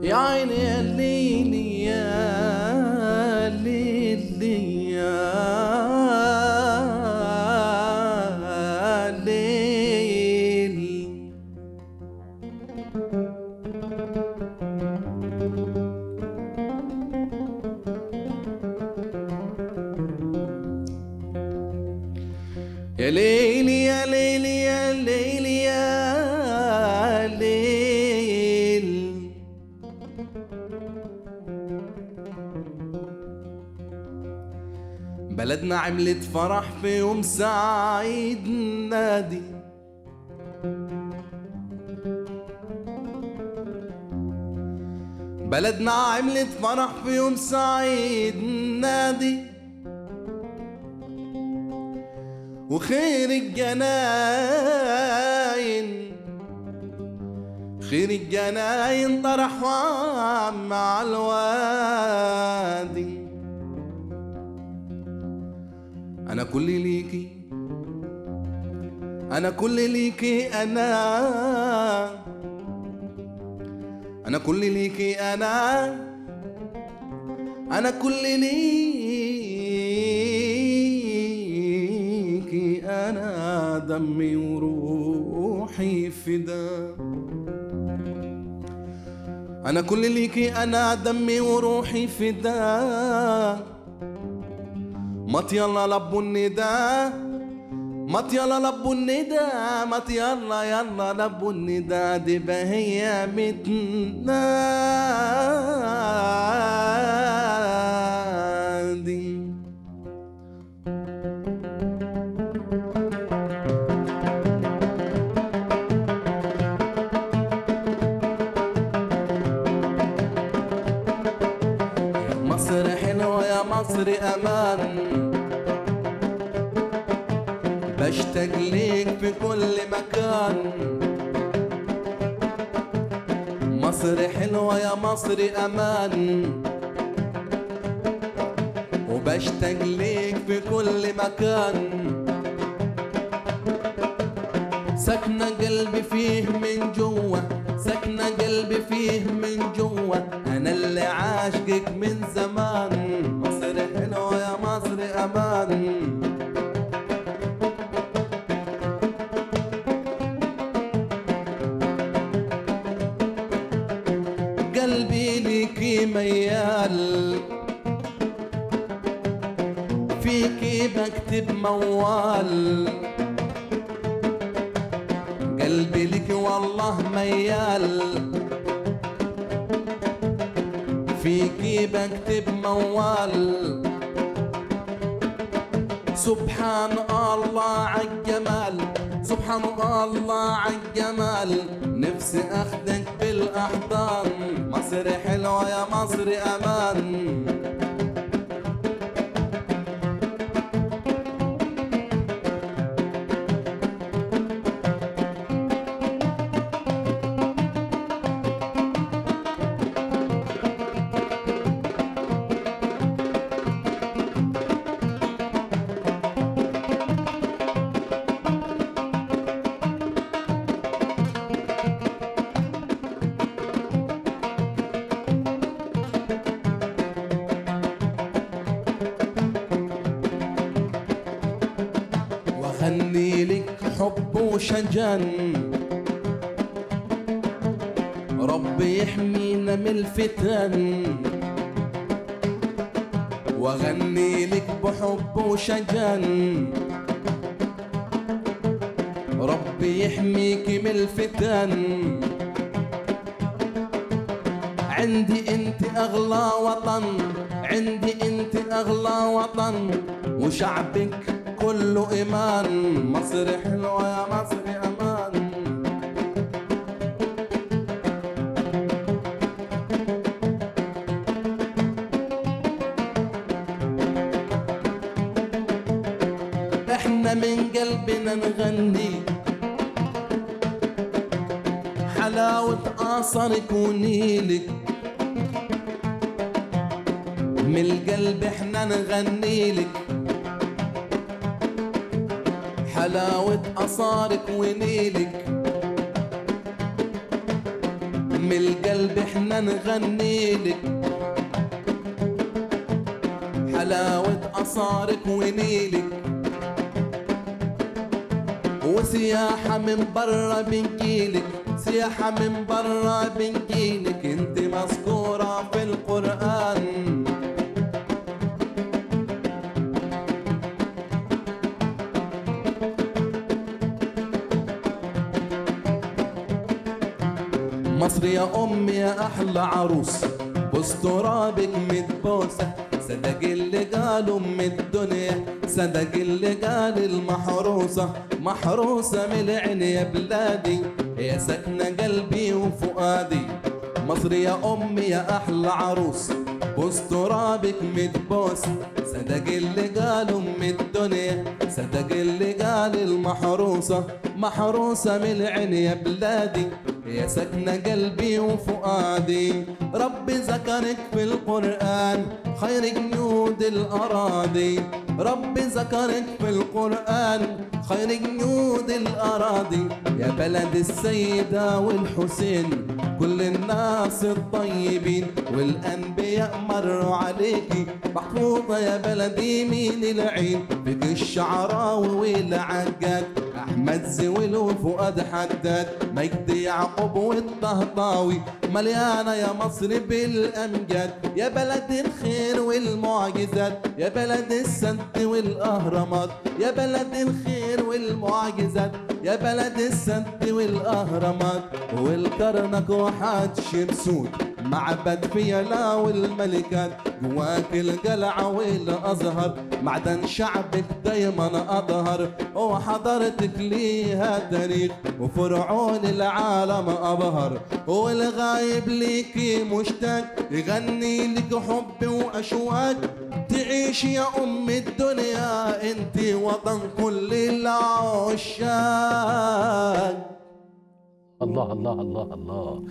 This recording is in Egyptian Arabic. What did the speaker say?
يا عيني يا ليل يا ليل يا ليل يا ليل يا ليل يا ليل يا ليل بلدنا عملت فرح في يوم سعيد نادي بلدنا عملت فرح في يوم سعيد نادي وخير الجناين خير الجناين طرح وعم مع الوادي انا كل ليكي انا كل ليكي انا انا كل ليكي انا انا كل ليكي انا دمي وروحي فدا انا كل ليكي انا دمي وروحي فدا مط يلا لبوا النداء مط يلا لبوا النداء مط يلا يلا لبوا النداء دي بهي متنادي يا مصر حلوة يا مصر أمان بشتاق ليك في كل مكان مصر حلوة يا مصر أمان وبشتاق ليك في كل مكان سكنة قلبي فيه من جوا سكنة قلبي فيه من جوا أنا اللي عاشقك من زمان مصر حلوة يا مصر أمان قلبي ليكي ميال فيكي بكتب موال قلبي لك والله ميال فيكي بكتب موال سبحان الله عالجمال سبحان الله عالجمال نفسي اخدك بالاحضان مصر حلوه يا مصر امان واغني لك حب وشجن ربي يحمينا من الفتن واغني لك بحب وشجن ربي يحميك من الفتن عندي انت اغلى وطن عندي انت اغلى وطن وشعبك كله ايمان مصر حلوه يا مصر امان احنا من قلبنا نغني حلاوة آثارك ونيلك من القلب احنا نغني لك حلاوة أصارك ونيلك من القلب احنا نغني لك حلاوة أصارك ونيلك وسياحة من برا بنجيلك سياحة من برا بنجيلك انت مذكورة في القرآن مصر يا أمي يا أحلى عروس بوس ترابك متبوسة صدق اللي قالوا أم الدنيا صدق اللي قال المحروسة محروسة من العين يا بلادي يا سكنة قلبي وفؤادي مصر يا أمي يا أحلى عروس بوس ترابك متبوس صدق اللي قالوا أم الدنيا صدق اللي قال المحروسة محروسة من العين يا بلادي يا سكنة قلبي وفؤادي ربي ذكرك في القرآن خير جنود الأراضي ربي ذكرك في القرآن خير جنود الأراضي يا بلد السيدة والحسين كل الناس الطيبين والأنبياء مروا عليكي محفوظة يا بلدي من العين فيك الشعراوي والعقاد أحمد زويل وفؤاد حداد مجد يعقوب والطهطاوي مليانة يا مصر بالأمجاد يا بلد الخير والمعجزات يا بلد السد والأهرامات يا بلد الخير والمعجزات يا بلد السد والأهرامات والكرنك وحات شمسون معبد فيلا والملكات جواك القلعة والأزهر معدن شعبك دايما أظهر وحضرتك ليها تاريخ وفرعون العالم أبهر والغايب ليكي مشتاق يغني لك حب وأشواق تعيش يا أم الدنيا انت وطن كل العشاق الله الله الله الله